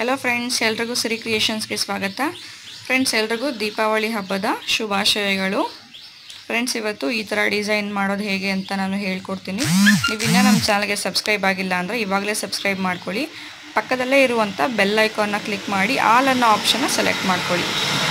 hello friends ಎಲ್ರಿಗೂ ಸಿರಿ ಕ್ರಿಯೇಷನ್ಸ್ಗೆ ಸ್ವಾಗತ friends ಎಲ್ರಿಗೂ ದೀಪಾವಳಿ ಹಬ್ಬದ ಶುಭಾಶಯಗಳು ಫ್ರೆಂಡ್ಸ್ ಇವತ್ತು ಈ ಥರ ಡಿಸೈನ್ ಮಾಡೋದು ಹೇಗೆ ಅಂತ ನಾನು ಹೇಳ್ಕೊಡ್ತೀನಿ ನೀವು ಇನ್ನೂ ನಮ್ಮ ಚಾನಲ್ಗೆ ಸಬ್ಸ್ಕ್ರೈಬ್ ಆಗಿಲ್ಲ ಅಂದರೆ ಇವಾಗಲೇ ಸಬ್ಸ್ಕ್ರೈಬ್ ಮಾಡ್ಕೊಳ್ಳಿ ಪಕ್ಕದಲ್ಲೇ ಇರುವಂಥ ಬೆಲ್ ಐಕಾನ್ನ ಕ್ಲಿಕ್ ಮಾಡಿ ಆಲ್ ಅನ್ನೋ ಆಪ್ಷನ್ನ ಸೆಲೆಕ್ಟ್ ಮಾಡ್ಕೊಳ್ಳಿ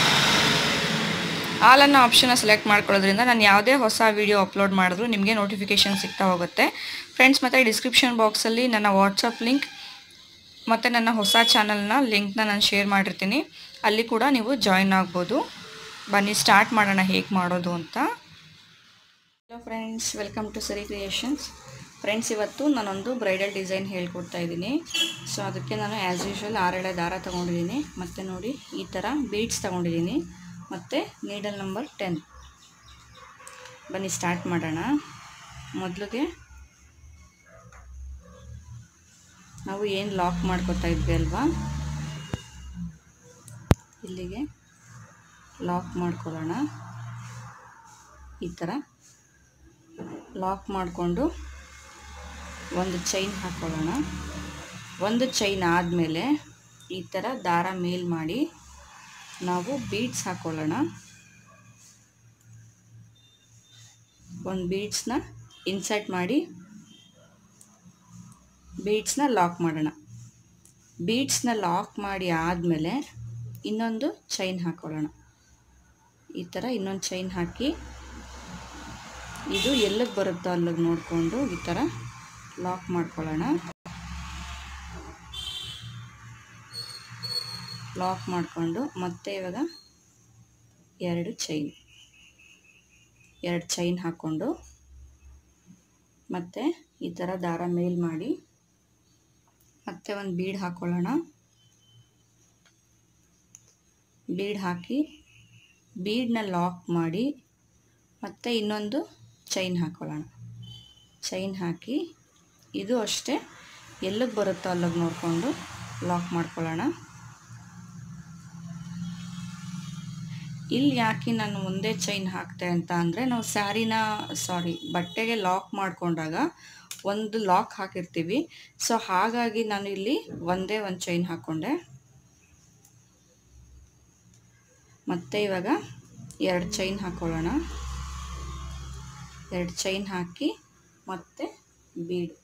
ಆಲ್ ಅನ್ನೋ ಆಪ್ಷನ್ನ ಸೆಲೆಕ್ಟ್ ಮಾಡ್ಕೊಳ್ಳೋದ್ರಿಂದ ನಾನು ಯಾವುದೇ ಹೊಸ ವೀಡಿಯೋ ಅಪ್ಲೋಡ್ ಮಾಡಿದ್ರು ನಿಮಗೆ ನೋಟಿಫಿಕೇಷನ್ ಸಿಗ್ತಾ ಹೋಗುತ್ತೆ ಫ್ರೆಂಡ್ಸ್ ಮತ್ತು ಡಿಸ್ಕ್ರಿಪ್ಷನ್ ಬಾಕ್ಸಲ್ಲಿ ನನ್ನ ವಾಟ್ಸಪ್ ಲಿಂಕ್ ಮತ್ತು ನನ್ನ ಹೊಸ ಚಾನಲ್ನ ಲಿಂಕ್ನ ನಾನು ಶೇರ್ ಮಾಡಿರ್ತೀನಿ ಅಲ್ಲಿ ಕೂಡ ನೀವು ಜಾಯಿನ್ ಆಗ್ಬೋದು ಬನ್ನಿ ಸ್ಟಾರ್ಟ್ ಮಾಡೋಣ ಹೇಗೆ ಮಾಡೋದು ಅಂತ hello friends welcome to Sari creations friends ಇವತ್ತು ನಾನೊಂದು ಬ್ರೈಡಲ್ ಡಿಸೈನ್ ಹೇಳ್ಕೊಡ್ತಾ ಇದ್ದೀನಿ ಸೊ ಅದಕ್ಕೆ ನಾನು ಆ್ಯಸ್ ಯೂಶ್ವಲ್ ಆರೆಳೆ ದಾರ ತೊಗೊಂಡಿದ್ದೀನಿ ಮತ್ತು ನೋಡಿ ಈ ಥರ ಬೀಡ್ಸ್ ತೊಗೊಂಡಿದ್ದೀನಿ ಮತ್ತು ನೀಡಲ್ ನಂಬರ್ ಟೆನ್ ಬನ್ನಿ ಸ್ಟಾರ್ಟ್ ಮಾಡೋಣ ಮೊದಲಿಗೆ ನಾವು ಏನು ಲಾಕ್ ಮಾಡ್ಕೊತಾ ಇದ್ವಿ ಅಲ್ವಾ ಇಲ್ಲಿಗೆ ಲಾಕ್ ಮಾಡ್ಕೊಳ್ಳೋಣ ಈ ಥರ ಲಾಕ್ ಮಾಡಿಕೊಂಡು ಒಂದು ಚೈನ್ ಹಾಕ್ಕೊಳ್ಳೋಣ ಒಂದು ಚೈನ್ ಆದಮೇಲೆ ಈ ಥರ ದಾರ ಮೇಲ್ ಮಾಡಿ ನಾವು ಬೀಡ್ಸ್ ಹಾಕ್ಕೊಳ್ಳೋಣ ಒಂದು ಬೀಡ್ಸ್ನ ಇನ್ಸರ್ಟ್ ಮಾಡಿ ಬೀಡ್ಸ್ನ ಲಾಕ್ ಮಾಡೋಣ ಬೀಡ್ಸ್ನ ಲಾಕ್ ಮಾಡಿ ಆದಮೇಲೆ ಇನ್ನೊಂದು ಚೈನ್ ಹಾಕ್ಕೊಳ್ಳೋಣ ಈ ಥರ ಇನ್ನೊಂದು ಚೈನ್ ಹಾಕಿ ಇದು ಎಲ್ಲಿಗೆ ಬರುತ್ತೋ ಅಲ್ಲಿಗೆ ನೋಡಿಕೊಂಡು ಈ ಥರ ಲಾಕ್ ಮಾಡ್ಕೊಳ್ಳೋಣ ಲಾಕ್ ಮಾಡಿಕೊಂಡು ಮತ್ತೆ ಇವಾಗ ಎರಡು ಚೈನ್ ಎರಡು ಚೈನ್ ಹಾಕ್ಕೊಂಡು ಮತ್ತು ಈ ಥರ ದಾರ ಮೇಲ್ ಮಾಡಿ ಮತ್ತೆ ಒಂದು ಬೀಡ್ ಹಾಕ್ಕೊಳ್ಳೋಣ ಬೀಡ್ ಹಾಕಿ ಬೀಡನ್ನ ಲಾಕ್ ಮಾಡಿ ಮತ್ತೆ ಇನ್ನೊಂದು ಚೈನ್ ಹಾಕ್ಕೊಳ್ಳೋಣ ಚೈನ್ ಹಾಕಿ ಇದು ಅಷ್ಟೇ ಎಲ್ಲಿಗೆ ಬರುತ್ತೋ ಅಲ್ಲಿಗೆ ನೋಡಿಕೊಂಡು ಲಾಕ್ ಮಾಡ್ಕೊಳ್ಳೋಣ ಇಲ್ಲಿ ಯಾಕೆ ನಾನು ಒಂದೇ ಚೈನ್ ಹಾಕ್ತೆ ಅಂತ ಅಂದರೆ ನಾವು ಸ್ಯಾರಿನ ಸಾರಿ ಬಟ್ಟೆಗೆ ಲಾಕ್ ಮಾಡಿಕೊಂಡಾಗ ಒಂದು ಲಾಕ್ ಹಾಕಿರ್ತೀವಿ ಸೊ ಹಾಗಾಗಿ ನಾನು ಇಲ್ಲಿ ಒಂದೇ ಒಂದು ಚೈನ್ ಹಾಕ್ಕೊಂಡೆ ಮತ್ತೆ ಇವಾಗ ಎರಡು ಚೈನ್ ಹಾಕ್ಕೊಳ್ಳೋಣ ಎರಡು ಚೈನ್ ಹಾಕಿ ಮತ್ತೆ ಬೀಡ್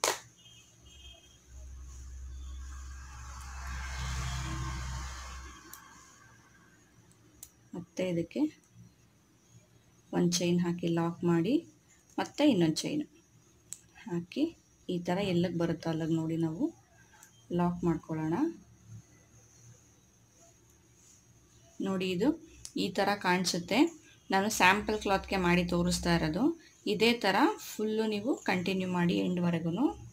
ಮತ್ತೆ ಇದಕ್ಕೆ ಒಂದು ಚೈನ್ ಹಾಕಿ ಲಾಕ್ ಮಾಡಿ ಮತ್ತೆ ಇನ್ನೊಂದು ಚೈನು ಹಾಕಿ ಈ ಥರ ಎಲ್ಲಿಗೆ ಬರುತ್ತೋ ಅಲ್ಲಿಗೆ ನೋಡಿ ನಾವು ಲಾಕ್ ಮಾಡ್ಕೊಳ್ಳೋಣ ನೋಡಿ ಇದು ಈ ಥರ ಕಾಣಿಸುತ್ತೆ ನಾನು ಸ್ಯಾಂಪಲ್ ಕ್ಲಾತ್ಗೆ ಮಾಡಿ ತೋರಿಸ್ತಾ ಇರೋದು ಇದೇ ಥರ ಫುಲ್ಲು ನೀವು ಕಂಟಿನ್ಯೂ ಮಾಡಿ ಎಂಡ್ವರೆಗೂ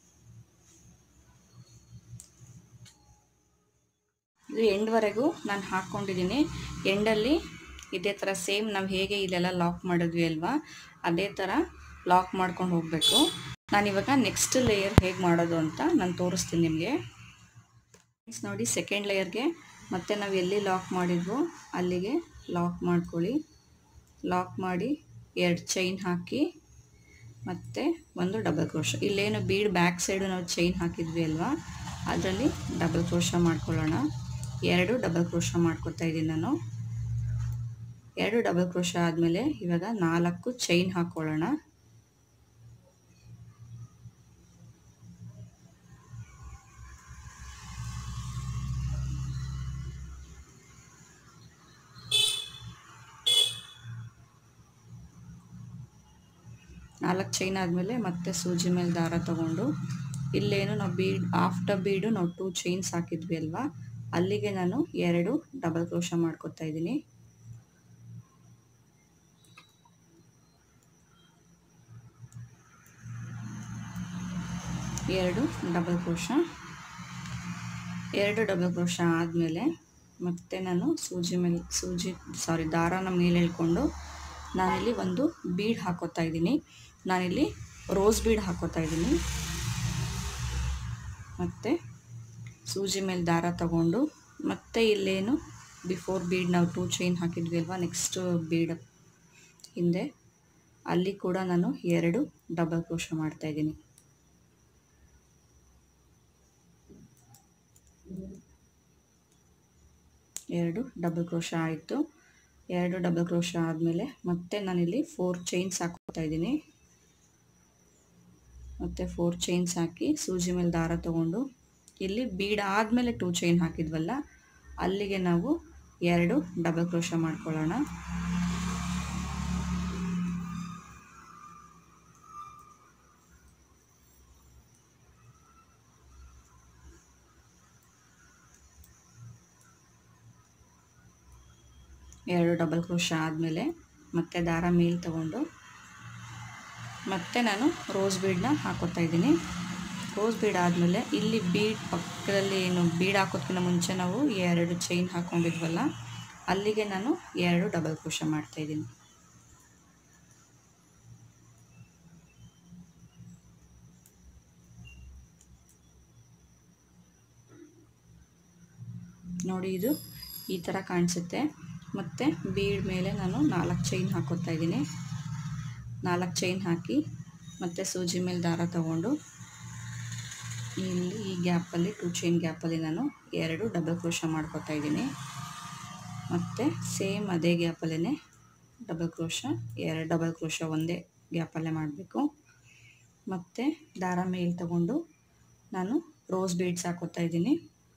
ಇದು ಎಂಡ್ವರೆಗೂ ನಾನು ಹಾಕ್ಕೊಂಡಿದ್ದೀನಿ ಎಂಡಲ್ಲಿ ಇದೇ ಥರ ಸೇಮ್ ನಾವು ಹೇಗೆ ಇಲ್ಲೆಲ್ಲ ಲಾಕ್ ಮಾಡಿದ್ವಿ ಅಲ್ವಾ ಅದೇ ಥರ ಲಾಕ್ ಮಾಡ್ಕೊಂಡು ಹೋಗಬೇಕು ನಾನಿವಾಗ ನೆಕ್ಸ್ಟ್ ಲೇಯರ್ ಹೇಗೆ ಮಾಡೋದು ಅಂತ ನಾನು ತೋರಿಸ್ತೀನಿ ನಿಮಗೆ ನೋಡಿ ಸೆಕೆಂಡ್ ಲೇಯರ್ಗೆ ಮತ್ತೆ ನಾವು ಎಲ್ಲಿ ಲಾಕ್ ಮಾಡಿದ್ವೋ ಅಲ್ಲಿಗೆ ಲಾಕ್ ಮಾಡ್ಕೊಳ್ಳಿ ಲಾಕ್ ಮಾಡಿ ಎರಡು ಚೈನ್ ಹಾಕಿ ಮತ್ತು ಒಂದು ಡಬಲ್ ಕ್ರೋಶ ಇಲ್ಲೇನು ಬೀಡ್ ಬ್ಯಾಕ್ ಸೈಡು ನಾವು ಚೈನ್ ಹಾಕಿದ್ವಿ ಅಲ್ವಾ ಅದರಲ್ಲಿ ಡಬಲ್ ಕ್ರೋಶ ಮಾಡ್ಕೊಳ್ಳೋಣ ಎರಡು ಡಬಲ್ ಕ್ರೋಶ ಮಾಡ್ಕೊತಾ ಇದ್ದೀನಿ ನಾನು ಎರಡು ಡಬಲ್ ಕ್ರೋಶ ಆದಮೇಲೆ ಇವಾಗ ನಾಲ್ಕು ಚೈನ್ ಹಾಕ್ಕೊಳ್ಳೋಣ ನಾಲ್ಕು ಚೈನ್ ಆದಮೇಲೆ ಮತ್ತೆ ಸೂಜಿ ಮೇಲೆ ದಾರ ತಗೊಂಡು ಇಲ್ಲೇನು ನಾವು ಬೀಡ್ ಆಫ್ಟರ್ ಬೀಡು ನಾವು ಟೂ ಚೈನ್ಸ್ ಹಾಕಿದ್ವಿ ಅಲ್ವಾ ಅಲ್ಲಿಗೆ ನಾನು ಎರಡು ಡಬಲ್ ಕ್ರೋಶ ಮಾಡ್ಕೊತಾ ಇದ್ದೀನಿ ಎರಡು ಡಬಲ್ ಕ್ರೋಶ ಎರಡು ಡಬಲ್ ಕ್ರೋಶ ಆದಮೇಲೆ ಮತ್ತೆ ನಾನು ಸೂಜಿ ಮೇಲೆ ಸೂಜಿ ಸಾರಿ ದಾರಾನ ಮೇಲೆ ಎಳ್ಕೊಂಡು ನಾನಿಲ್ಲಿ ಒಂದು ಬೀಡ್ ಹಾಕೋತಾ ಇದ್ದೀನಿ ನಾನಿಲ್ಲಿ ರೋಸ್ ಬೀಡ್ ಹಾಕೋತಾ ಇದ್ದೀನಿ ಮತ್ತು ಸೂಜಿ ಮೇಲೆ ದಾರ ತಗೊಂಡು ಮತ್ತೆ ಇಲ್ಲೇನು ಬಿಫೋರ್ ಬೀಡ್ ನಾವು ಟೂ ಚೈನ್ ಹಾಕಿದ್ವಿ ಅಲ್ವಾ ನೆಕ್ಸ್ಟ್ ಬೀಡ್ ಹಿಂದೆ ಅಲ್ಲಿ ಕೂಡ ನಾನು ಎರಡು ಡಬಲ್ ಕ್ರೋಶ ಮಾಡ್ತಾಯಿದ್ದೀನಿ ಎರಡು ಡಬಲ್ ಕ್ರೋಶ ಆಯಿತು ಎರಡು ಡಬಲ್ ಕ್ರೋಶ ಆದಮೇಲೆ ಮತ್ತೆ ನಾನಿಲ್ಲಿ ಫೋರ್ ಚೈನ್ಸ್ ಹಾಕೋತಾ ಇದ್ದೀನಿ ಮತ್ತು ಫೋರ್ ಚೈನ್ಸ್ ಹಾಕಿ ಸೂಜಿ ಮೇಲೆ ದಾರ ತಗೊಂಡು ಇಲ್ಲಿ ಬೀಡ್ ಆದಮೇಲೆ ಟೂ ಚೈನ್ ಹಾಕಿದ್ವಲ್ಲ ಅಲ್ಲಿಗೆ ನಾವು ಎರಡು ಡಬಲ್ ಕ್ರೋಶ ಮಾಡ್ಕೊಳ್ಳೋಣ ಎರಡು ಡಬಲ್ ಕ್ರೋಶ ಆದಮೇಲೆ ಮತ್ತೆ ದಾರ ಮೇಲೆ ತಗೊಂಡು ಮತ್ತೆ ನಾನು ರೋಸ್ ಬೀಡನ್ನ ಹಾಕೋತಾ ಇದ್ದೀನಿ ರೋಸ್ ಬೀಡ್ ಆದಮೇಲೆ ಇಲ್ಲಿ ಬೀಡ್ ಪಕ್ಕದಲ್ಲಿ ಏನು ಬೀಡ್ ಹಾಕೋದಕ್ಕಿಂತ ಮುಂಚೆ ನಾವು ಎರಡು ಚೈನ್ ಹಾಕ್ಕೊಂಡಿದ್ವಲ್ಲ ಅಲ್ಲಿಗೆ ನಾನು ಎರಡು ಡಬಲ್ ಕ್ರೋಶ ಮಾಡ್ತಾಯಿದ್ದೀನಿ ನೋಡಿ ಇದು ಈ ಥರ ಕಾಣಿಸುತ್ತೆ ಮತ್ತು ಬೀಡ್ ಮೇಲೆ ನಾನು ನಾಲ್ಕು ಚೈನ್ ಹಾಕೋತಾ ಇದ್ದೀನಿ ನಾಲ್ಕು ಚೈನ್ ಹಾಕಿ ಮತ್ತು ಸೂಜಿ ಮೇಲೆ ದಾರ ತಗೊಂಡು ಇಲ್ಲಿ ಈ ಗ್ಯಾಪಲ್ಲಿ ಟೂ ಚೈನ್ ಗ್ಯಾಪಲ್ಲಿ ನಾನು ಎರಡು ಡಬಲ್ ಕ್ರೋಶ ಮಾಡ್ಕೋತಾ ಇದ್ದೀನಿ ಮತ್ತು ಸೇಮ್ ಅದೇ ಗ್ಯಾಪಲ್ಲೇ ಡಬಲ್ ಕ್ರೋಶ ಎರಡು ಡಬಲ್ ಕ್ರೋಶ ಒಂದೇ ಗ್ಯಾಪಲ್ಲೇ ಮಾಡಬೇಕು ಮತ್ತು ದಾರ ಮೇಲೆ ತಗೊಂಡು ನಾನು ರೋಸ್ ಬೀಡ್ಸ್ ಹಾಕೋತಾ ಇದ್ದೀನಿ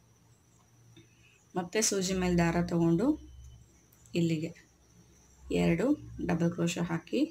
ಮತ್ತು ಸೂಜಿ ಮೇಲೆ ದಾರ ತಗೊಂಡು ಇಲ್ಲಿಗೆ ಎರಡು ಡಬಲ್ ಕ್ರೋಶ ಹಾಕಿ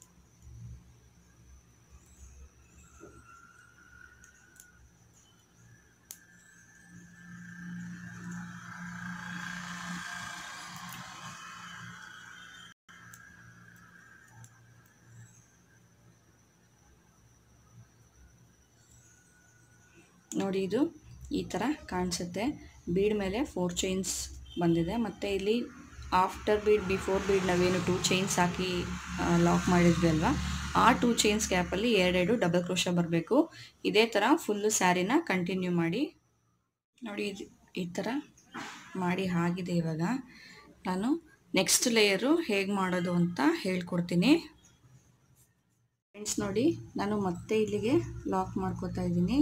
ನೋಡಿ ಇದು ಈ ಥರ ಕಾಣಿಸುತ್ತೆ ಬೀಡ್ ಮೇಲೆ ಫೋರ್ ಚೈನ್ಸ್ ಬಂದಿದೆ ಮತ್ತು ಇಲ್ಲಿ ಆಫ್ಟರ್ ಬೀಡ್ ಬಿಫೋರ್ ಬೀಡ್ ನಾವೇನು ಟೂ ಚೈನ್ಸ್ ಹಾಕಿ ಲಾಕ್ ಮಾಡಿದ್ವಿ ಅಲ್ವಾ ಆ ಟೂ ಚೈನ್ಸ್ ಗ್ಯಾಪಲ್ಲಿ ಎರಡೆರಡು ಡಬಲ್ ಕ್ರೋಶ ಬರಬೇಕು ಇದೇ ಥರ ಫುಲ್ಲು ಸ್ಯಾರಿನ ಕಂಟಿನ್ಯೂ ಮಾಡಿ ನೋಡಿ ಇದು ಈ ಥರ ಮಾಡಿ ಆಗಿದೆ ಇವಾಗ ನಾನು ನೆಕ್ಸ್ಟ್ ಲೇಯರು ಹೇಗೆ ಮಾಡೋದು ಅಂತ ಹೇಳ್ಕೊಡ್ತೀನಿ ಫ್ರೆಂಡ್ಸ್ ನೋಡಿ ನಾನು ಮತ್ತೆ ಇಲ್ಲಿಗೆ ಲಾಕ್ ಮಾಡ್ಕೋತಾ ಇದ್ದೀನಿ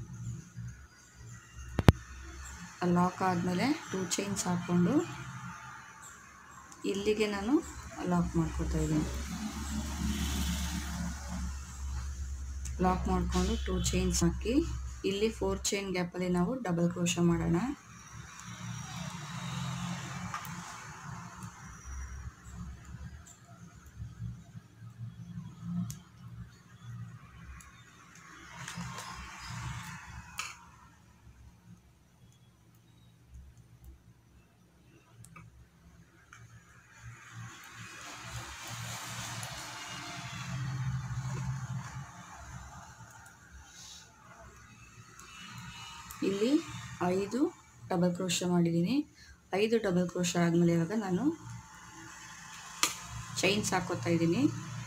ಲಾಕ್ ಆದಮೇಲೆ ಟೂ ಚೈನ್ಸ್ ಹಾಕ್ಕೊಂಡು ಇಲ್ಲಿಗೆ ನಾನು ಲಾಕ್ ಮಾಡ್ಕೋತಾ ಇದ್ದೀನಿ ಲಾಕ್ ಮಾಡಿಕೊಂಡು ಟೂ ಚೈನ್ಸ್ ಹಾಕಿ ಇಲ್ಲಿ ಫೋರ್ ಚೈನ್ ಗ್ಯಾಪಲ್ಲಿ ನಾವು ಡಬಲ್ ಕ್ರೋಶ ಮಾಡೋಣ ಇಲ್ಲಿ ಐದು ಡಬಲ್ ಕ್ರೋಶ ಮಾಡಿದ್ದೀನಿ ಐದು ಡಬಲ್ ಕ್ರೋಶ ಆದಮೇಲೆ ಇವಾಗ ನಾನು ಚೈನ್ಸ್ ಹಾಕೋತಾ ಇದ್ದೀನಿ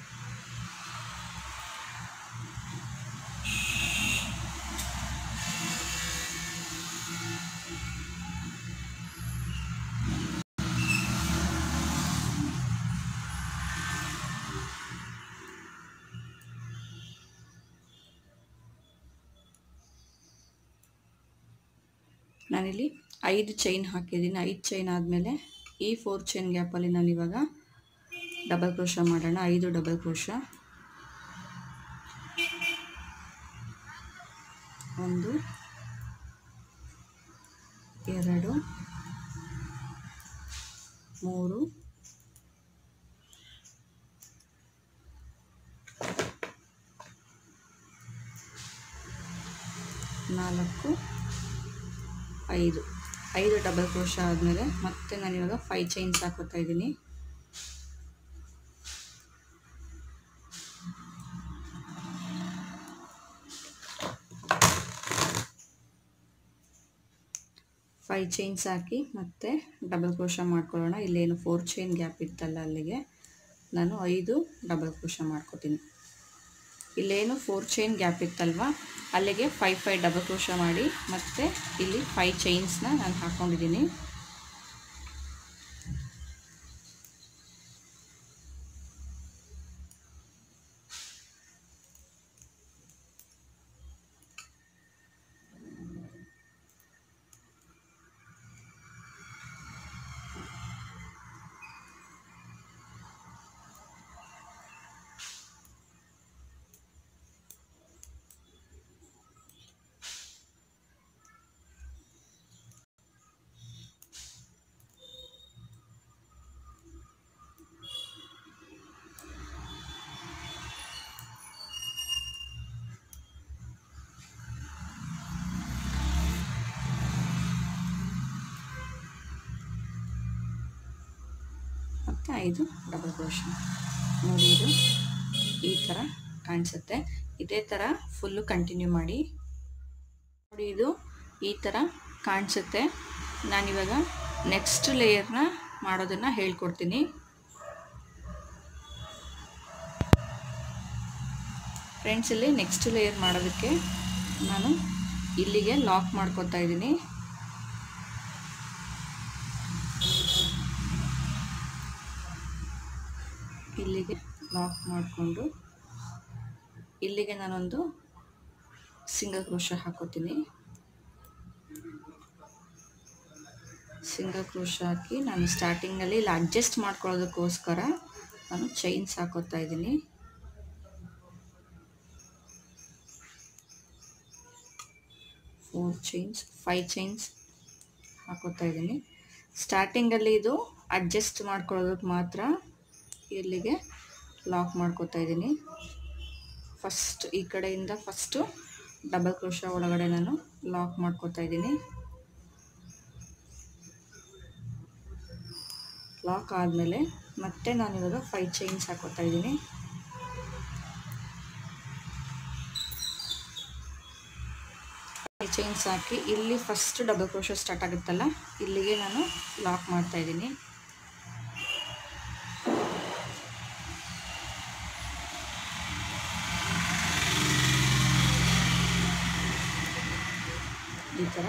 ನಾನಿಲ್ಲಿ ಐದು ಚೈನ್ ಹಾಕಿದ್ದೀನಿ ಐದು ಚೈನ್ ಆದಮೇಲೆ ಈ ಫೋರ್ ಚೈನ್ ಗ್ಯಾಪಲ್ಲಿ ನಾನು ಇವಾಗ ಡಬಲ್ ಕ್ರೋಶ ಮಾಡೋಣ ಐದು ಡಬಲ್ ಕ್ರೋಶ ಒಂದು ಎರಡು ಮೂರು ನಾಲ್ಕು ಐದು ಐದು ಡಬಲ್ ಕ್ರೋಶ ಆದಮೇಲೆ ಮತ್ತೆ ನಾನು ಇವಾಗ ಫೈ ಚೈನ್ಸ್ ಹಾಕೋತಾ ಇದ್ದೀನಿ ಫೈ ಚೈನ್ಸ್ ಹಾಕಿ ಮತ್ತೆ ಡಬಲ್ ಕ್ರೋಶ ಮಾಡ್ಕೊಳ್ಳೋಣ ಇಲ್ಲೇನು ಫೋರ್ ಚೈನ್ ಗ್ಯಾಪ್ ಇತ್ತಲ್ಲ ಅಲ್ಲಿಗೆ ನಾನು ಐದು ಡಬಲ್ ಕ್ರೋಶ ಮಾಡ್ಕೋತೀನಿ ಇಲ್ಲೇನು ಫೋರ್ ಚೈನ್ ಗ್ಯಾಪ್ ಇತ್ತಲ್ವ ಅಲ್ಲಿಗೆ ಫೈ ಫೈ ಡಬಲ್ ಕ್ರೋಶ ಮಾಡಿ ಮತ್ತು ಇಲ್ಲಿ ಫೈ ಚೈನ್ಸ್ನ ನಾನು ಹಾಕ್ಕೊಂಡಿದ್ದೀನಿ ಇದು ಡಬಲ್ ಕ್ರೋಶ ನೋಡಿ ಇದು ಈ ಥರ ಕಾಣಿಸುತ್ತೆ ಇದೇ ಥರ ಫುಲ್ಲು ಕಂಟಿನ್ಯೂ ಮಾಡಿ ನೋಡಿ ಇದು ಈ ಥರ ಕಾಣಿಸುತ್ತೆ ನಾನಿವಾಗ ನೆಕ್ಸ್ಟ್ ಲೇಯರ್ನ ಮಾಡೋದನ್ನು ಹೇಳ್ಕೊಡ್ತೀನಿ ಫ್ರೆಂಡ್ಸ್ ಇಲ್ಲಿ ನೆಕ್ಸ್ಟ್ ಲೇಯರ್ ಮಾಡೋದಕ್ಕೆ ನಾನು ಇಲ್ಲಿಗೆ ಲಾಕ್ ಮಾಡ್ಕೊತಾ ಇದ್ದೀನಿ ಇಲ್ಲಿಗೆ ಲಾಕ್ ಮಾಡಿಕೊಂಡು ಇಲ್ಲಿಗೆ ನಾನೊಂದು ಸಿಂಗಲ್ ಕ್ರೋಶ ಹಾಕೋತೀನಿ ಸಿಂಗಲ್ ಕ್ರೋಶ ಹಾಕಿ ನಾನು ಸ್ಟಾರ್ಟಿಂಗಲ್ಲಿ ಇಲ್ಲಿ ಅಡ್ಜಸ್ಟ್ ಮಾಡ್ಕೊಳ್ಳೋದಕ್ಕೋಸ್ಕರ ನಾನು ಚೈನ್ಸ್ ಹಾಕೋತಾ ಇದ್ದೀನಿ ಫೋರ್ ಚೈನ್ಸ್ ಫೈವ್ ಚೈನ್ಸ್ ಹಾಕೋತಾ ಇದ್ದೀನಿ ಸ್ಟಾರ್ಟಿಂಗಲ್ಲಿ ಇದು ಅಡ್ಜಸ್ಟ್ ಮಾಡ್ಕೊಳ್ಳೋದಕ್ಕೆ ಮಾತ್ರ ಇಲ್ಲಿಗೆ ಲಾಕ್ ಮಾಡ್ಕೋತಾ ಇದ್ದೀನಿ ಫಸ್ಟ್ ಈ ಕಡೆಯಿಂದ ಫಸ್ಟು ಡಬಲ್ ಕ್ರೋಶ ಒಳಗಡೆ ನಾನು ಲಾಕ್ ಮಾಡ್ಕೋತಾ ಇದ್ದೀನಿ ಲಾಕ್ ಆದಮೇಲೆ ಮತ್ತೆ ನಾನು ಇವಾಗ ಫೈವ್ ಚೈನ್ಸ್ ಹಾಕೋತಾ ಇದ್ದೀನಿ ಫೈವ್ ಚೈನ್ಸ್ ಹಾಕಿ ಇಲ್ಲಿ ಫಸ್ಟ್ ಡಬಲ್ ಕ್ರೋಶ ಸ್ಟಾರ್ಟ್ ಆಗುತ್ತಲ್ಲ ಇಲ್ಲಿಗೆ ನಾನು ಲಾಕ್ ಮಾಡ್ತಾ ಇದ್ದೀನಿ ಈ ಥರ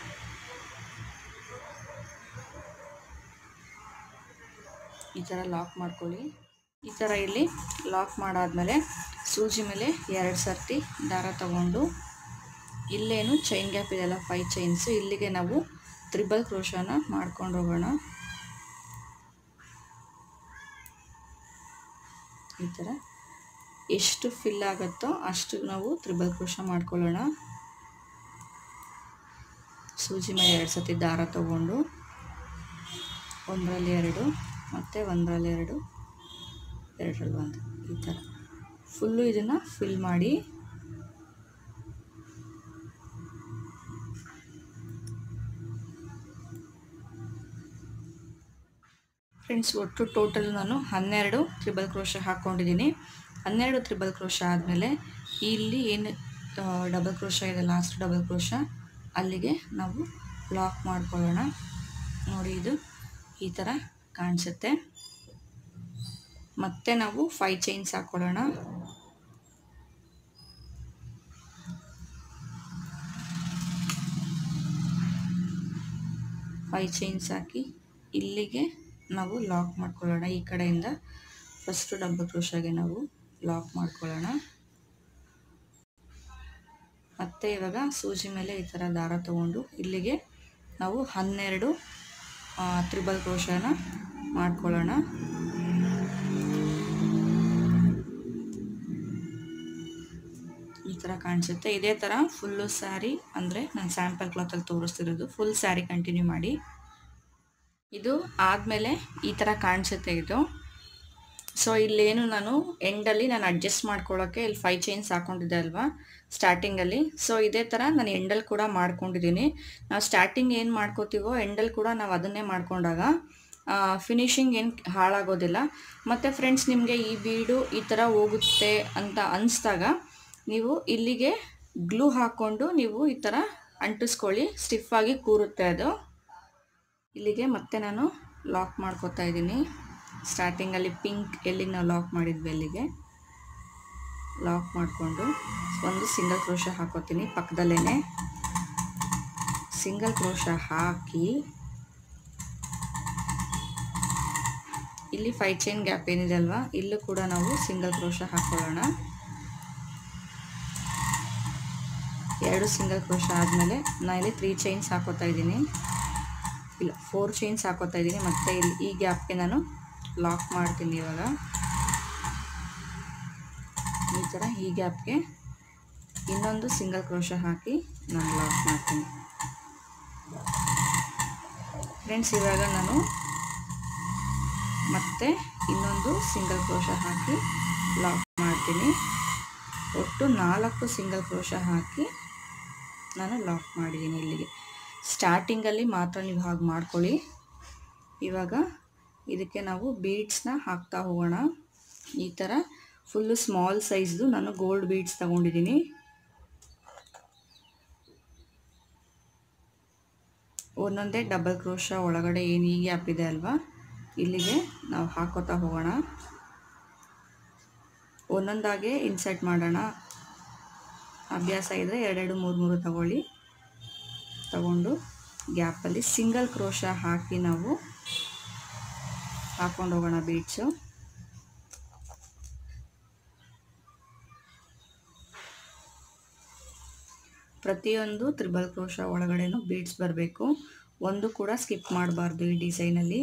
ಈ ಥರ ಲಾಕ್ ಮಾಡ್ಕೊಳ್ಳಿ ಈ ಥರ ಇಲ್ಲಿ ಲಾಕ್ ಮಾಡಾದಮೇಲೆ ಸೂಜಿ ಮೇಲೆ ಎರಡು ಸರ್ತಿ ದಾರ ತಗೊಂಡು ಇಲ್ಲೇನು ಚೈನ್ ಗ್ಯಾಪ್ ಇದೆಲ್ಲ ಫೈವ್ ಚೈನ್ಸು ಇಲ್ಲಿಗೆ ನಾವು ತ್ರಿಬಲ್ ಕ್ರೋಶನ ಮಾಡ್ಕೊಂಡು ಹೋಗೋಣ ಈ ಥರ ಎಷ್ಟು ಫಿಲ್ ಆಗುತ್ತೋ ಅಷ್ಟು ನಾವು ತ್ರಿಬಲ್ ಕ್ರೋಶ ಮಾಡ್ಕೊಳ್ಳೋಣ ಸೂಜಿ ಮೇಲೆ ಎರಡು ಸತಿ ದಾರ ತಗೊಂಡು ಒಂದರಲ್ಲಿ ಎರಡು ಮತ್ತು ಒಂದರಲ್ಲಿ ಎರಡು ಎರಡರಲ್ಲಿ ಒಂದು ಈ ಥರ ಫುಲ್ಲು ಇದನ್ನು ಫಿಲ್ ಮಾಡಿ ಫ್ರೆಂಡ್ಸ್ ಒಟ್ಟು ಟೋಟಲ್ ನಾನು ಹನ್ನೆರಡು ತ್ರಿಬಲ್ ಕ್ರೋಶ ಹಾಕ್ಕೊಂಡಿದ್ದೀನಿ ಹನ್ನೆರಡು ತ್ರಿಬಲ್ ಕ್ರೋಶ ಆದಮೇಲೆ ಇಲ್ಲಿ ಏನು ಡಬಲ್ ಕ್ರೋಶ ಇದೆ ಲಾಸ್ಟ್ ಡಬಲ್ ಕ್ರೋಶ ಅಲ್ಲಿಗೆ ನಾವು ಲಾಕ್ ಮಾಡ್ಕೊಳ್ಳೋಣ ನೋಡಿ ಇದು ಈ ಥರ ಕಾಣಿಸುತ್ತೆ ಮತ್ತೆ ನಾವು ಫೈವ್ ಚೈನ್ಸ್ ಹಾಕ್ಕೊಳ್ಳೋಣ ಫೈವ್ ಚೈನ್ಸ್ ಹಾಕಿ ಇಲ್ಲಿಗೆ ನಾವು ಲಾಕ್ ಮಾಡ್ಕೊಳ್ಳೋಣ ಈ ಕಡೆಯಿಂದ ಫಸ್ಟು ಡಬಲ್ ಕ್ರೋಶಾಗೆ ನಾವು ಲಾಕ್ ಮಾಡ್ಕೊಳ್ಳೋಣ ಮತ್ತೆ ಇವಾಗ ಸೂಜಿ ಮೇಲೆ ಈ ಥರ ದಾರ ತಗೊಂಡು ಇಲ್ಲಿಗೆ ನಾವು ಹನ್ನೆರಡು ತ್ರಿಬಲ್ ಕ್ರೋಶನ ಮಾಡ್ಕೊಳ್ಳೋಣ ಈ ಥರ ಕಾಣಿಸುತ್ತೆ ಇದೇ ಥರ ಫುಲ್ಲು ಸ್ಯಾರಿ ಅಂದರೆ ನಾನು ಸ್ಯಾಂಪಲ್ ಕ್ಲಾತಲ್ಲಿ ತೋರಿಸ್ತಿರೋದು ಫುಲ್ ಸ್ಯಾರಿ ಕಂಟಿನ್ಯೂ ಮಾಡಿ ಇದು ಆದಮೇಲೆ ಈ ಥರ ಕಾಣಿಸುತ್ತೆ ಇದು ಸೊ ಇಲ್ಲೇನು ನಾನು ಎಂಡಲ್ಲಿ ನಾನು ಅಡ್ಜಸ್ಟ್ ಮಾಡ್ಕೊಳ್ಳೋಕ್ಕೆ ಇಲ್ಲಿ ಫೈವ್ ಚೈನ್ಸ್ ಹಾಕ್ಕೊಂಡಿದ್ದೆ ಅಲ್ವಾ ಸ್ಟಾರ್ಟಿಂಗಲ್ಲಿ ಸೊ ಇದೇ ಥರ ನಾನು ಎಂಡಲ್ಲಿ ಕೂಡ ಮಾಡ್ಕೊಂಡಿದ್ದೀನಿ ನಾವು ಸ್ಟಾರ್ಟಿಂಗ್ ಏನು ಮಾಡ್ಕೋತೀವೋ ಎಂಡಲ್ಲಿ ಕೂಡ ನಾವು ಅದನ್ನೇ ಮಾಡ್ಕೊಂಡಾಗ ಫಿನಿಶಿಂಗ್ ಏನು ಹಾಳಾಗೋದಿಲ್ಲ ಮತ್ತು ಫ್ರೆಂಡ್ಸ್ ನಿಮಗೆ ಈ ಬೀಡು ಈ ಥರ ಹೋಗುತ್ತೆ ಅಂತ ಅನಿಸ್ದಾಗ ನೀವು ಇಲ್ಲಿಗೆ ಗ್ಲೂ ಹಾಕ್ಕೊಂಡು ನೀವು ಈ ಥರ ಅಂಟಿಸ್ಕೊಳ್ಳಿ ಸ್ಟಿಫಾಗಿ ಕೂರುತ್ತೆ ಅದು ಇಲ್ಲಿಗೆ ಮತ್ತೆ ನಾನು ಲಾಕ್ ಮಾಡ್ಕೋತಾ ಇದ್ದೀನಿ ಸ್ಟಾರ್ಟಿಂಗಲ್ಲಿ ಪಿಂಕ್ ಎಲ್ಲಿಗೆ ನಾವು ಲಾಕ್ ಮಾಡಿದ್ವಿ ಅಲ್ಲಿಗೆ ಲಾಕ್ ಮಾಡಿಕೊಂಡು ಒಂದು ಸಿಂಗಲ್ ಕ್ರೋಶ ಹಾಕೋತೀನಿ ಪಕ್ಕದಲ್ಲೇ ಸಿಂಗಲ್ ಕ್ರೋಶ ಹಾಕಿ ಇಲ್ಲಿ ಫೈವ್ ಚೈನ್ ಗ್ಯಾಪ್ ಏನಿದೆ ಅಲ್ವಾ ಇಲ್ಲೂ ಕೂಡ ನಾವು ಸಿಂಗಲ್ ಕ್ರೋಶ ಹಾಕೊಳ್ಳೋಣ ಎರಡು ಸಿಂಗಲ್ ಕ್ರೋಶ ಆದಮೇಲೆ ನಾನು ಇಲ್ಲಿ ತ್ರೀ ಚೈನ್ಸ್ ಹಾಕೋತಾ ಇದ್ದೀನಿ ಇಲ್ಲ ಫೋರ್ ಚೈನ್ಸ್ ಹಾಕೋತಾ ಇದ್ದೀನಿ ಮತ್ತು ಇಲ್ಲಿ ಈ ಗ್ಯಾಪ್ಗೆ ನಾನು ಲಾಕ್ ಮಾಡ್ತೀನಿ ಇವಾಗ ಈ ಥರ ಈ ಗ್ಯಾಪ್ಗೆ ಇನ್ನೊಂದು ಸಿಂಗಲ್ ಕ್ರೋಶ ಹಾಕಿ ನಾನು ಲಾಕ್ ಮಾಡ್ತೀನಿ ಫ್ರೆಂಡ್ಸ್ ಇವಾಗ ನಾನು ಮತ್ತೆ ಇನ್ನೊಂದು ಸಿಂಗಲ್ ಕ್ರೋಶ ಹಾಕಿ ಲಾಕ್ ಮಾಡ್ತೀನಿ ಒಟ್ಟು ನಾಲ್ಕು ಸಿಂಗಲ್ ಕ್ರೋಶ ಹಾಕಿ ನಾನು ಲಾಕ್ ಮಾಡಿದ್ದೀನಿ ಇಲ್ಲಿಗೆ ಸ್ಟಾರ್ಟಿಂಗಲ್ಲಿ ಮಾತ್ರ ನೀವು ಹಾಗೆ ಮಾಡ್ಕೊಳ್ಳಿ ಇವಾಗ ಇದಕ್ಕೆ ನಾವು ಬೀಡ್ಸ್ನ ಹಾಕ್ತಾ ಹೋಗೋಣ ಈ ಥರ ಫುಲ್ಲು ಸ್ಮಾಲ್ ಸೈಜ್ದು ನಾನು ಗೋಲ್ಡ್ ಬೀಡ್ಸ್ ತಗೊಂಡಿದ್ದೀನಿ ಒಂದೊಂದೇ ಡಬಲ್ ಕ್ರೋಶ ಒಳಗಡೆ ಏನು ಈ ಗ್ಯಾಪ್ ಇದೆ ಅಲ್ವಾ ಇಲ್ಲಿಗೆ ನಾವು ಹಾಕೋತಾ ಹೋಗೋಣ ಒಂದೊಂದಾಗೆ ಇನ್ಸರ್ಟ್ ಮಾಡೋಣ ಅಭ್ಯಾಸ ಇದ್ದರೆ ಎರಡೆರಡು ಮೂರು ಮೂರು ತಗೊಳ್ಳಿ ತಗೊಂಡು ಗ್ಯಾಪಲ್ಲಿ ಸಿಂಗಲ್ ಕ್ರೋಶ ಹಾಕಿ ನಾವು ಹಾಕೊಂಡು ಹೋಗೋಣ ಬೀಡ್ಸು ಪ್ರತಿಯೊಂದು ತ್ರಿಬಲ್ ಕ್ರೋಶ ಒಳಗಡೆನೂ ಬೀಡ್ಸ್ ಬರಬೇಕು ಒಂದು ಕೂಡ ಸ್ಕಿಪ್ ಮಾಡಬಾರ್ದು ಈ ಡಿಸೈನಲ್ಲಿ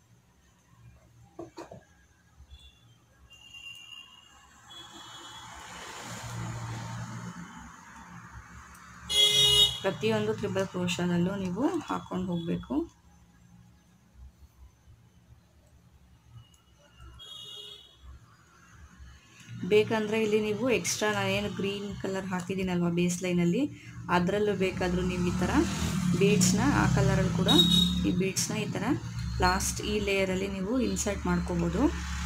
ಪ್ರತಿಯೊಂದು ತ್ರಿಬಲ್ ಕ್ರೋಶದಲ್ಲೂ ನೀವು ಹಾಕೊಂಡು ಹೋಗಬೇಕು ಬೇಕಂದರೆ ಇಲ್ಲಿ ನೀವು ಎಕ್ಸ್ಟ್ರಾ ನಾನೇನು ಗ್ರೀನ್ ಕಲರ್ ಹಾಕಿದ್ದೀನಲ್ವ ಬೇಸ್ ಲೈನಲ್ಲಿ ಅದರಲ್ಲೂ ಬೇಕಾದರೂ ನೀವು ಈ ಥರ ಬೀಡ್ಸ್ನ ಆ ಕಲರಲ್ಲಿ ಕೂಡ ಈ ಬೀಡ್ಸ್ನ ಈ ಥರ ಲಾಸ್ಟ್ ಈ ಲೇಯರಲ್ಲಿ ನೀವು ಇನ್ಸರ್ಟ್ ಮಾಡ್ಕೋಬೋದು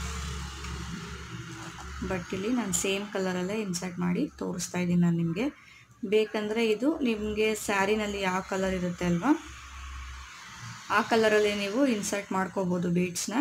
ಬಟ್ ಇಲ್ಲಿ ನಾನು ಸೇಮ್ ಕಲರಲ್ಲೇ ಇನ್ಸರ್ಟ್ ಮಾಡಿ ತೋರಿಸ್ತಾ ಇದ್ದೀನಿ ನಾನು ನಿಮಗೆ ಬೇಕಂದರೆ ಇದು ನಿಮಗೆ ಸ್ಯಾರಿನಲ್ಲಿ ಯಾವ ಕಲರ್ ಇರುತ್ತೆ ಅಲ್ವಾ ಆ ಕಲರಲ್ಲಿ ನೀವು ಇನ್ಸರ್ಟ್ ಮಾಡ್ಕೋಬೋದು ಬೀಡ್ಸ್ನ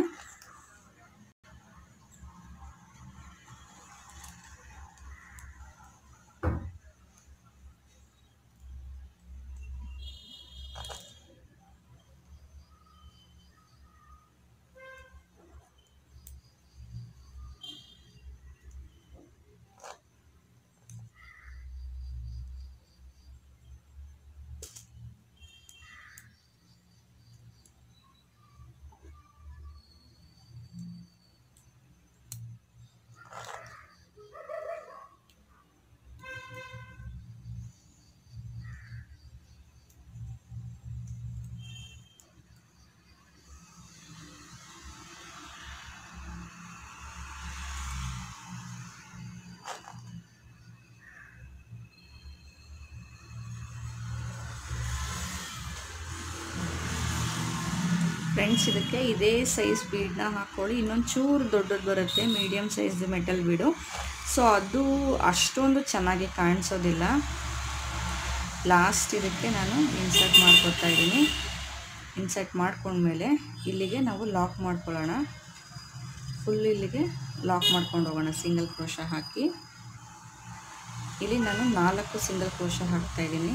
ಫ್ರೆಂಡ್ಸ್ ಇದಕ್ಕೆ ಇದೇ ಸೈಜ್ ಬೀಡನ್ನ ಹಾಕ್ಕೊಳ್ಳಿ ಇನ್ನೊಂದು ಚೂರು ದೊಡ್ಡದು ಬರುತ್ತೆ ಮೀಡಿಯಮ್ ಸೈಜ್ದು ಮೆಟಲ್ ಬೀಡು ಸೊ ಅದು ಅಷ್ಟೊಂದು ಚೆನ್ನಾಗಿ ಕಾಣಿಸೋದಿಲ್ಲ ಲಾಸ್ಟ್ ಇದಕ್ಕೆ ನಾನು ಇನ್ಸರ್ಟ್ ಮಾಡ್ಕೊತಾ ಇದ್ದೀನಿ ಇನ್ಸರ್ಟ್ ಮಾಡ್ಕೊಂಡ್ಮೇಲೆ ಇಲ್ಲಿಗೆ ನಾವು ಲಾಕ್ ಮಾಡ್ಕೊಳ್ಳೋಣ ಫುಲ್ ಇಲ್ಲಿಗೆ ಲಾಕ್ ಮಾಡ್ಕೊಂಡು ಹೋಗೋಣ ಸಿಂಗಲ್ ಕ್ರೋಶ ಹಾಕಿ ಇಲ್ಲಿ ನಾನು ನಾಲ್ಕು ಸಿಂಗಲ್ ಕ್ರೋಶ ಹಾಕ್ತಾ ಇದ್ದೀನಿ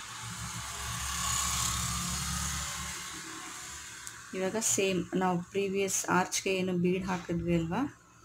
ಇವಾಗ ಸೇಮ್ ನಾವು ಪ್ರೀವಿಯಸ್ ಆರ್ಚ್ಗೆ ಏನು ಬೀಡ್ ಹಾಕಿದ್ವಿ ಅಲ್ವಾ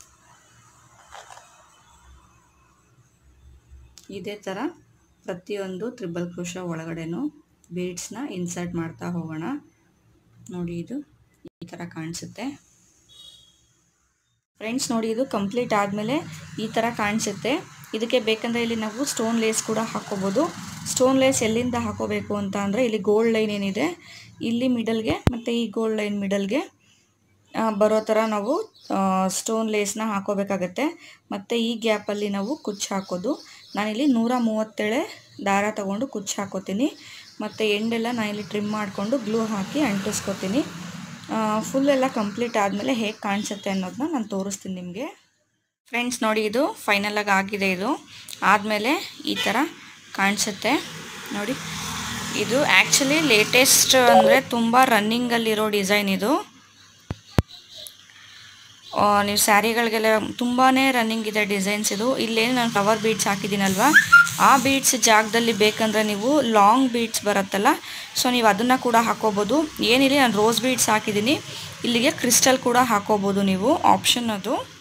ಇದೇ ಥರ ಪ್ರತಿಯೊಂದು ತ್ರಿಬಲ್ ಕ್ರೋಶ ಒಳಗಡೆನೂ ಬೀಡ್ಸ್ನ ಇನ್ಸರ್ಟ್ ಮಾಡ್ತಾ ಹೋಗೋಣ ನೋಡಿ ಇದು ಈ ಥರ ಕಾಣಿಸುತ್ತೆ ಫ್ರೆಂಡ್ಸ್ ನೋಡಿ ಇದು ಕಂಪ್ಲೀಟ್ ಆದಮೇಲೆ ಈ ಥರ ಕಾಣಿಸುತ್ತೆ ಇದಕ್ಕೆ ಬೇಕಂದರೆ ಇಲ್ಲಿ ನಾವು ಸ್ಟೋನ್ ಲೇಸ್ ಕೂಡ ಹಾಕೋಬೋದು ಸ್ಟೋನ್ ಲೇಸ್ ಎಲ್ಲಿಂದ ಹಾಕೋಬೇಕು ಅಂತ ಅಂದರೆ ಇಲ್ಲಿ ಗೋಲ್ಡ್ ಲೈನ್ ಏನಿದೆ ಇಲ್ಲಿ ಮಿಡಲ್ಗೆ ಮತ್ತು ಈ ಗೋಲ್ಡ್ ಲೈನ್ ಮಿಡಲ್ಗೆ ಬರೋ ಥರ ನಾವು ಸ್ಟೋನ್ ಲೇಸ್ನ ಹಾಕೋಬೇಕಾಗತ್ತೆ ಮತ್ತು ಈ ಗ್ಯಾಪಲ್ಲಿ ನಾವು ಕುಚ್ಚು ಹಾಕೋದು ನಾನಿಲ್ಲಿ ನೂರ ಮೂವತ್ತೇಳೆ ದಾರ ತಗೊಂಡು ಕುಚ್ಚು ಹಾಕೋತೀನಿ ಮತ್ತು ಎಂಡೆಲ್ಲ ನಾನಿಲ್ಲಿ ಟ್ರಿಮ್ ಮಾಡಿಕೊಂಡು ಗ್ಲೂ ಹಾಕಿ ಅಂಟಿಸ್ಕೊತೀನಿ ಫುಲ್ ಎಲ್ಲ ಕಂಪ್ಲೀಟ್ ಆದಮೇಲೆ ಹೇಗೆ ಕಾಣಿಸುತ್ತೆ ಅನ್ನೋದನ್ನ ನಾನು ತೋರಿಸ್ತೀನಿ ನಿಮಗೆ ಫ್ರೆಂಡ್ಸ್ ನೋಡಿ ಇದು ಫೈನಲಾಗಿ ಆಗಿದೆ ಇದು ಆದಮೇಲೆ ಈ ಥರ ಕಾಣಿಸುತ್ತೆ ನೋಡಿ ಇದು ಆ್ಯಕ್ಚುಲಿ ಲೇಟೆಸ್ಟ್ ಅಂದರೆ ತುಂಬ ರನ್ನಿಂಗಲ್ಲಿರೋ ಡಿಸೈನ್ ಇದು ನೀವು ಸ್ಯಾರಿಗಳಿಗೆಲ್ಲ ತುಂಬಾ ರನ್ನಿಂಗ್ ಇದೆ ಡಿಸೈನ್ಸ್ ಇದು ಇಲ್ಲೇನು ನಾನು ಫ್ಲವರ್ ಬೀಡ್ಸ್ ಹಾಕಿದ್ದೀನಲ್ವ ಆ ಬೀಡ್ಸ್ ಜಾಗದಲ್ಲಿ ಬೇಕಂದರೆ ನೀವು ಲಾಂಗ್ ಬೀಡ್ಸ್ ಬರುತ್ತಲ್ಲ ಸೊ ನೀವು ಅದನ್ನು ಕೂಡ ಹಾಕೋಬೋದು ಏನಿಲ್ಲ ನಾನು ರೋಸ್ ಬೀಡ್ಸ್ ಹಾಕಿದ್ದೀನಿ ಇಲ್ಲಿಗೆ ಕ್ರಿಸ್ಟಲ್ ಕೂಡ ಹಾಕೋಬೋದು ನೀವು ಆಪ್ಷನ್ ಅದು